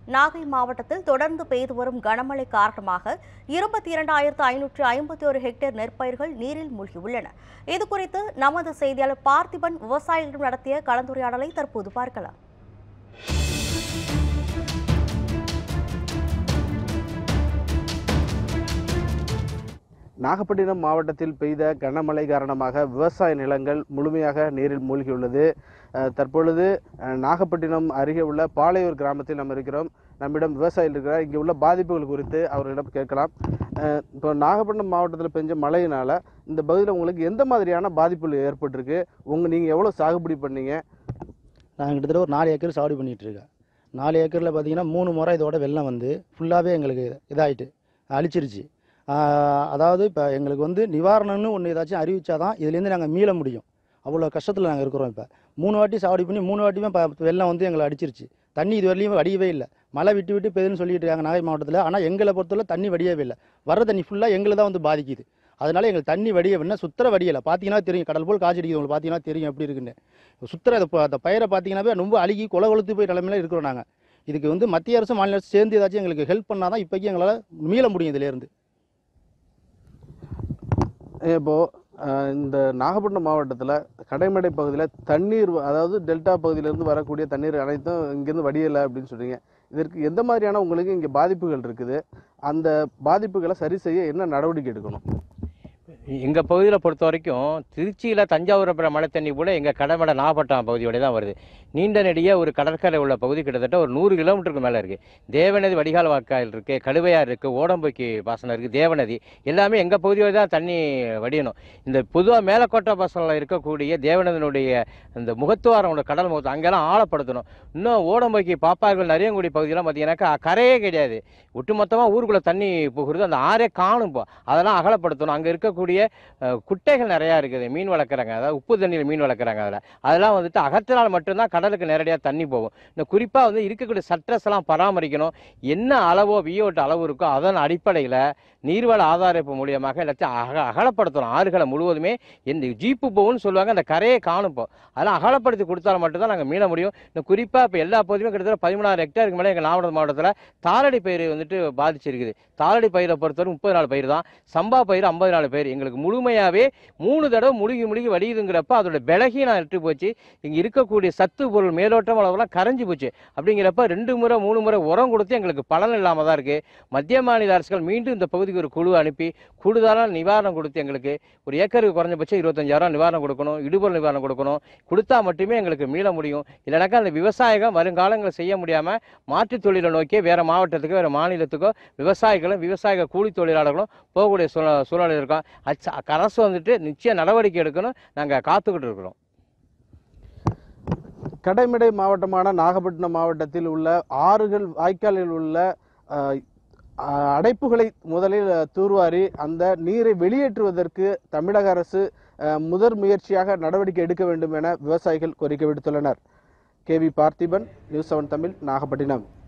நாகை மாவட்டத்தில் தொடர்ந்து பெய்து வரும் கனமழை காரணமாக இருபத்தி இரண்டாயிரத்து ஐநூற்று ஐம்பத்தி ஒரு ஹெக்டேர் நெற்பயிர்கள் நீரில் மூழ்கியுள்ளன இதுகுறித்து நமது செய்தியாளர் பார்த்திபன் விவசாயிகளிடம் நடத்திய கலந்துரையாடலை தற்போது பார்க்கலாம் நாகப்பட்டினம் மாவட்டத்தில் பெய்த கனமழை காரணமாக விவசாய நிலங்கள் முழுமையாக நீரில் மூழ்கியுள்ளது அஹ், தற்பொழுது அஹ், நாகப்பட்டினம் அருகே உள்ள பாளையூர் கிராமத்தில் நம்ம இருக்கிறோம் நம்மிடம் விவசாயிகள் இருக்கிறார் இங்கே உள்ள பாதிப்புகள் குறித்து அவர்களிடம் கேட்கலாம் அஹ், இப்போ நாகப்பட்டினம் மாவட்டத்தில் பெஞ்ச மழையினால இந்த பகுதியில் உங்களுக்கு எந்த மாதிரியான பாதிப்புகள் ஏற்பட்டிருக்கு உங்க நீங்கள் எவ்வளோ சாகுபடி பண்ணீங்க நான் கிட்டத்தட்ட ஒரு நாலு ஏக்கர் சாகுபடி பண்ணிட்டு இருக்கேன் நாலு ஏக்கரில் பார்த்தீங்கன்னா மூணு முறை இதோட வெள்ளம் வந்து ஃபுல்லாகவே எங்களுக்கு இதாயிட்டு அழிச்சிருச்சு ஆஹ் அதாவது இப்போ எங்களுக்கு வந்து நிவாரணம்னு ஒன்று ஏதாச்சும் அறிவிச்சாதான் இதுலேருந்து நாங்கள் மீள முடியும் அவ்வளோ கஷ்டத்தில் நாங்கள் இருக்கிறோம் இப்போ மூணு வாட்டி சாகுபடி பண்ணி மூணு வாட்டியுமே இப்போ வெள்ளம் வந்து எங்களை அடிச்சிருச்சு தண்ணி இது வரலையும் வடியவே இல்லை மழை விட்டு விட்டு பெய்யுதுன்னு சொல்லிட்டு இருக்காங்க நாகை மாவட்டத்தில் ஆனால் எங்களை பொறுத்தவரை தண்ணி வடியவே இல்லை வர தண்ணி ஃபுல்லாக எங்களை தான் வந்து பாதிக்குது அதனால எங்களுக்கு தண்ணி வடிய சுத்தர வடியலை பார்த்தீங்கன்னா தெரியும் கடல் போல் காய்ச்சி அடிக்குது உங்களுக்கு பார்த்தீங்கன்னா தெரியும் எப்படி இருக்குன்னு சுத்தர அந்த ப- அந்த பயிரை பார்த்தீங்கன்னாவே ரொம்ப அழுகி கொலை கொளுத்து போய் நிலைமையில இருக்கிறோம் நாங்கள் இதுக்கு வந்து மத்திய அரசு மாநில அரசு சேர்ந்து ஏதாச்சும் எங்களுக்கு ஹெல்ப் பண்ணால் தான் இப்போக்கி எங்களால் மீள முடியும் இதுலேருந்து இப்போ அஹ், இந்த நாகப்பட்டினம் மாவட்டத்தில் கடைமடை பகுதியில் தண்ணீர் வ- அதாவது டெல்டா பகுதியிலேருந்து வரக்கூடிய தண்ணீர் அனைத்தும் இங்கேருந்து வடியலை அப்படின்னு சொல்றீங்க இதற்கு எந்த மாதிரியான உங்களுக்கு இங்கே பாதிப்புகள் இருக்குது அந்த பாதிப்புகளை சரி செய்ய என்ன நடவடிக்கை எடுக்கணும் எங்கள் பகுதியில் பொறுத்த வரைக்கும் திருச்சியில் தஞ்சாவூர் அப்புற மழை தண்ணி கூட எங்கள் கடமடை நாகப்பட்டினம் பகுதியோட தான் வருது நீண்ட நெடிய ஒரு கடற்கரை உள்ள பகுதி கிட்டத்தட்ட ஒரு நூறு கிலோமீட்டருக்கு மேலே இருக்குது தேவநதி வடிகால் வாக்காயில் இருக்குது கடுவையார் இருக்குது ஓடம்பைக்கு பாசனம் இருக்குது தேவநதி எல்லாமே எங்கள் பகுதியோட தான் தண்ணி வடியணும் இந்த பொதுவாக மேலக்கோட்டை பாசனில் இருக்கக்கூடிய தேவநதியினுடைய இந்த முகத்துவாரம் உள்ள கடல் முகத்து அங்கெல்லாம் ஆழப்படுத்தணும் இன்னும் ஓடம்பைக்கு பாப்பார்கள் நரியங்குடி பகுதியெல்லாம் பார்த்தீங்கன்னாக்கா கரையே கிடையாது ஒட்டுமொத்தமாக ஊருக்குள்ளே தண்ணி போகிறது அந்த ஆறே காணும் இப்போ அதெல்லாம் அகலப்படுத்தணும் அங்கே இருக்கக்கூடிய அஹ், குட்டைகள் நிறையா இருக்குது மீன் வளர்க்குறாங்க அதாவது உப்பு தண்ணியில் மீன் வளர்க்குறாங்க அதில் அதெல்லாம் வந்துட்டு அகற்றினால் மட்டும்தான் கடலுக்கு நேரடியாக தண்ணி போகும் இந்த குறிப்பாக வந்து இருக்கக்கூடிய சட்ரஸ் எல்லாம் பராமரிக்கணும் என்ன அளவோ வியோட்டு அளவு இருக்கோ அதன் அடிப்படையில் நீர்வள ஆதாரிப்பு மூலியமாக எல்லாத்தையும் அக அகலப்படுத்தணும் ஆறுகளை முழுவதுமே எந்த ஜீப்பு போகும்னு சொல்லுவாங்க அந்த கரையை காணும் இப்போ அதெல்லாம் அகலப்படுத்தி கொடுத்தாலும் மட்டும்தான் நாங்கள் மீள முடியும் இந்த குறிப்பாக இப்போ எல்லா பகுதியுமே கிட்டத்தட்ட பதிமூணாயிரம் ஹெக்டேருக்கு மேலே எங்கள் நாமக்கல் மாவட்டத்தில் தாளடி பயிர் வந்துட்டு பாதிச்சிருக்குது தாளடி பயிரை பொறுத்தவரை முப்பது நாலு பயிர் தான் சம்பா பயிர் ஐம்பது நாலு பயிர் எங்களுக்கு முழுமையாகவே மூணு தடவை முழுகி முழுகி வடியுதுங்கிறப்ப அதோட விலகி நான் இட்டு போச்சு இங்கே இருக்கக்கூடிய சத்து பொருள் மேலோட்டம் அளவுலாம் கரைஞ்சு போச்சு அப்படிங்கிறப்ப ரெண்டு முறை மூணு முறை உரம் கொடுத்து எங்களுக்கு பலன் இல்லாமல் தான் இருக்குது மத்திய மாநில அரசுகள் மீண்டும் இந்த பகுதிக்கு ஒரு குழு அனுப்பி கூடுதலான நிவாரணம் கொடுத்து எங்களுக்கு ஒரு ஏக்கருக்கு குறைஞ்சபட்சம் இருபத்தஞ்சாயிரம் நிவாரணம் கொடுக்கணும் இடுபொருள் நிவாரணம் கொடுக்கணும் கொடுத்தா மட்டுமே எங்களுக்கு மீள முடியும் இல்லைனாக்கா அந்த விவசாயிகள் வருங்காலங்களில் செய்ய முடியாமல் மாற்றுத் தொழிலை நோக்கி வேறு மாவட்டத்துக்கோ வேறு மாநிலத்துக்கோ விவசாயிகளும் விவசாய கூலி தொழிலாளர்களும் போகக்கூடிய சூழ சூழல் இருக்கோம் அச்ச அரசு வந்துட்டு நிச்சயம் நடவடிக்கை எடுக்கணும் நாங்கள் காத்துக்கிட்டு இருக்கிறோம் கடைமடை மாவட்டமான நாகப்பட்டினம் மாவட்டத்தில் உள்ள ஆறுகள் வாய்க்காலில் உள்ள அஹ், அஹ், அடைப்புகளை முதலில் அஹ், தூர்வாரி அந்த நீரை வெளியேற்றுவதற்கு தமிழக அரசு அஹ், முதற் முயற்சியாக நடவடிக்கை எடுக்க வேண்டும் என விவசாயிகள் கோரிக்கை விடுத்துள்ளனர் K V Parthiban news seven Tamil Nagapattinam